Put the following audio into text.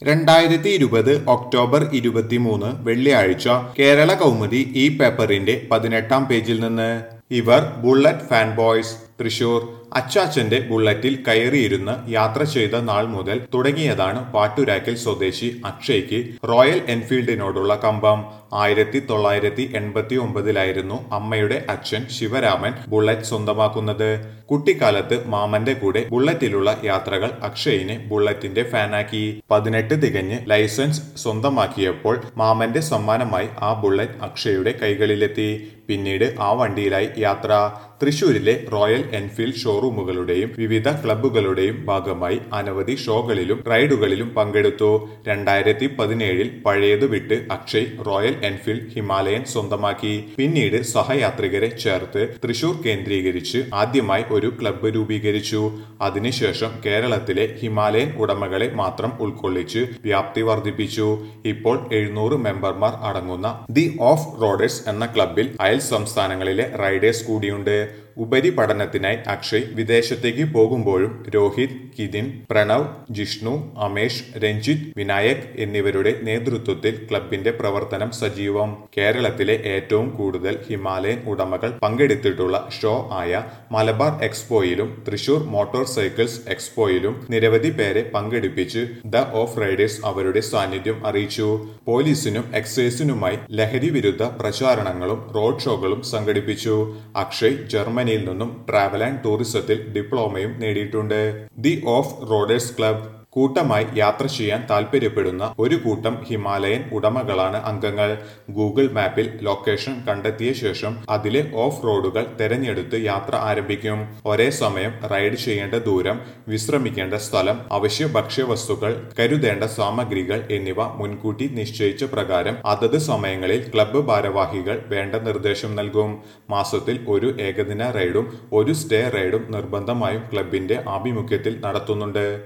രണ്ടായിരത്തി ഇരുപത് ഒക്ടോബർ ഇരുപത്തിമൂന്ന് വെള്ളിയാഴ്ച കേരള കൗമുദി ഈ പേപ്പറിന്റെ പതിനെട്ടാം പേജിൽ നിന്ന് ഇവർ ബുള്ളറ്റ് ഫാൻ ബോയ്സ് തൃശൂർ അച്ചാച്ചന്റെ ബുള്ളറ്റിൽ കയറിയിരുന്ന് യാത്ര ചെയ്ത നാൾ മുതൽ തുടങ്ങിയതാണ് പാട്ടുരാക്കൽ സ്വദേശി അക്ഷയ്ക്ക് റോയൽ എൻഫീൽഡിനോടുള്ള കമ്പം ആയിരത്തി തൊള്ളായിരത്തി എൺപത്തി ഒമ്പതിലായിരുന്നു അമ്മയുടെ അച്ഛൻ ശിവരാമൻ ബുള്ളറ്റ് സ്വന്തമാക്കുന്നത് കുട്ടിക്കാലത്ത് മാമന്റെ കൂടെ ബുള്ളറ്റിലുള്ള യാത്രകൾ അക്ഷയിനെ ബുള്ളറ്റിന്റെ ഫാനാക്കി പതിനെട്ട് തികഞ്ഞ് ലൈസൻസ് സ്വന്തമാക്കിയപ്പോൾ മാമന്റെ സമ്മാനമായി ആ ബുള്ളറ്റ് അക്ഷയുടെ കൈകളിലെത്തി പിന്നീട് ആ വണ്ടിയിലായി യാത്ര തൃശൂരിലെ റോയൽ എൻഫീൽഡ് ഷോറൂമുകളുടെയും വിവിധ ക്ലബ്ബുകളുടെയും ഭാഗമായി അനവധി ഷോകളിലും റൈഡുകളിലും പങ്കെടുത്തു രണ്ടായിരത്തി പതിനേഴിൽ പഴയത് വിട്ട് അക്ഷയ് റോയൽ എൻഫീൽഡ് ഹിമാലയൻ സ്വന്തമാക്കി പിന്നീട് സഹയാത്രികരെ ചേർത്ത് തൃശൂർ കേന്ദ്രീകരിച്ച് ആദ്യമായി ഒരു ക്ലബ്ബ് രൂപീകരിച്ചു അതിനുശേഷം കേരളത്തിലെ ഹിമാലയൻ ഉടമകളെ മാത്രം ഉൾക്കൊള്ളിച്ച് വ്യാപ്തി വർദ്ധിപ്പിച്ചു ഇപ്പോൾ എഴുന്നൂറ് മെമ്പർമാർ അടങ്ങുന്ന ദി ഓഫ് റോഡേഴ്സ് എന്ന ക്ലബിൽ അയൽ സംസ്ഥാനങ്ങളിലെ റൈഡേഴ്സ് കൂടിയുണ്ട് ഉപരിപഠനത്തിനായി അക്ഷയ് വിദേശത്തേക്ക് പോകുമ്പോഴും രോഹിത് കിതിൻ പ്രണവ് ജിഷ്ണു അമേഷ് രഞ്ജിത്ത് വിനായക് എന്നിവരുടെ നേതൃത്വത്തിൽ ക്ലബിന്റെ പ്രവർത്തനം സജീവം കേരളത്തിലെ ഏറ്റവും കൂടുതൽ ഹിമാലയൻ ഉടമകൾ പങ്കെടുത്തിട്ടുള്ള ഷോ ആയ മലബാർ എക്സ്പോയിലും തൃശൂർ മോട്ടോർ സൈക്കിൾസ് എക്സ്പോയിലും നിരവധി പേരെ പങ്കെടുപ്പിച്ച് ദ ഓഫ് റൈഡേഴ്സ് അവരുടെ സാന്നിധ്യം അറിയിച്ചു പോലീസിനും എക്സൈസിനുമായി ലഹരി വിരുദ്ധ പ്രചാരണങ്ങളും റോഡ് ഷോകളും സംഘടിപ്പിച്ചു അക്ഷയ് ജർമ്മനിയിൽ നിന്നും ട്രാവൽ ആൻഡ് ടൂറിസത്തിൽ ഡിപ്ലോമയും നേടിയിട്ടുണ്ട് ദി ഓഫ് റോഡേഴ്സ് ക്ലബ് കൂട്ടമായി യാത്ര ചെയ്യാൻ താല്പര്യപ്പെടുന്ന ഒരു കൂട്ടം ഹിമാലയൻ ഉടമകളാണ് അംഗങ്ങൾ ഗൂഗിൾ മാപ്പിൽ ലൊക്കേഷൻ കണ്ടെത്തിയ ശേഷം അതിലെ ഓഫ് റോഡുകൾ തെരഞ്ഞെടുത്ത് യാത്ര ആരംഭിക്കും ഒരേ സമയം റൈഡ് ചെയ്യേണ്ട ദൂരം വിശ്രമിക്കേണ്ട സ്ഥലം അവശ്യ ഭക്ഷ്യവസ്തുക്കൾ കരുതേണ്ട സാമഗ്രികൾ എന്നിവ മുൻകൂട്ടി നിശ്ചയിച്ച പ്രകാരം അതത് സമയങ്ങളിൽ ക്ലബ്ബ് ഭാരവാഹികൾ വേണ്ട നിർദ്ദേശം നൽകും മാസത്തിൽ ഒരു ഏകദിന റൈഡും ഒരു സ്റ്റേ റൈഡും നിർബന്ധമായും ക്ലബിന്റെ ആഭിമുഖ്യത്തിൽ നടത്തുന്നുണ്ട്